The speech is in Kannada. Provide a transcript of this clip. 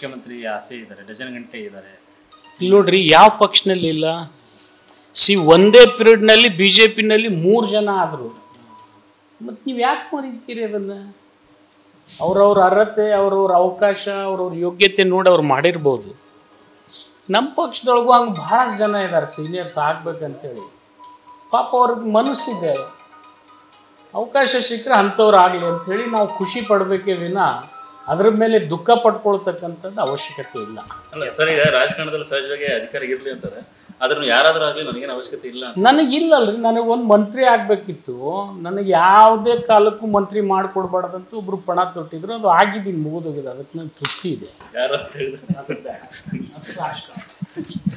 ಮುಖ್ಯಮಂತ್ರಿ ಆಸೆ ಇದ್ದಾರೆ ಡಜನ್ ಗಂಟೆ ಇದ್ದಾರೆ ಇಲ್ಲಿ ನೋಡ್ರಿ ಯಾವ ಪಕ್ಷನಲ್ಲಿ ಇಲ್ಲ ಸಿ ಒಂದೇ ಪೀರಿಯಡ್ನಲ್ಲಿ ಬಿ ಜೆ ಪಿನಲ್ಲಿ ಮೂರು ಜನ ಆದರು ಮತ್ತು ನೀವು ಯಾಕೆ ಮರಿತೀರಿ ಅದನ್ನು ಅವ್ರವ್ರ ಅರ್ಹತೆ ಅವ್ರವ್ರ ಅವಕಾಶ ಅವ್ರವ್ರ ಯೋಗ್ಯತೆ ನೋಡಿ ಅವ್ರು ಮಾಡಿರ್ಬೋದು ನಮ್ಮ ಪಕ್ಷದೊಳಗೂ ಹಂಗೆ ಭಾಳಷ್ಟು ಜನ ಇದ್ದಾರೆ ಸೀನಿಯರ್ಸ್ ಆಗ್ಬೇಕಂತೇಳಿ ಪಾಪ ಅವ್ರಿಗೆ ಮನಸ್ಸಿದೆ ಅವಕಾಶ ಸಿಕ್ಕರೆ ಅಂಥವ್ರು ಆಗಲಿ ಅಂಥೇಳಿ ನಾವು ಖುಷಿ ಪಡಬೇಕೇ ವಿನ ಅದ್ರ ಮೇಲೆ ದುಃಖ ಪಡ್ಕೊಳ್ತಕ್ಕಂಥದ್ದು ಅವಶ್ಯಕತೆ ಇಲ್ಲ ಅಲ್ಲ ಸರ್ ಈಗ ರಾಜಕಾರಣದಲ್ಲಿ ಸಹಜವಾಗಿ ಅಧಿಕಾರ ಇರ್ಲಿ ಅಂತಾರೆ ಆದ್ರೂ ಯಾರಾದ್ರೂ ಆಗ್ಲಿ ನನಗೇನು ಅವಶ್ಯಕತೆ ಇಲ್ಲ ಅಂತ ನನಗಿಲ್ಲಲ್ರಿ ನನಗೆ ಒಂದು ಮಂತ್ರಿ ಆಗಬೇಕಿತ್ತು ನನಗೆ ಯಾವುದೇ ಕಾಲಕ್ಕೂ ಮಂತ್ರಿ ಮಾಡಿಕೊಡ್ಬಾರ್ದಂತ ಒಬ್ರು ಪಣ ತೊಟ್ಟಿದ್ರು ಅದು ಆಗಿದ್ದೀನಿ ಮುಗಿದೋಗಿದೆ ಅದಕ್ಕೆ ನನಗೆ ತೃಪ್ತಿ ಇದೆ ಯಾರು ಅಂತ ಹೇಳಿದ್ರೆ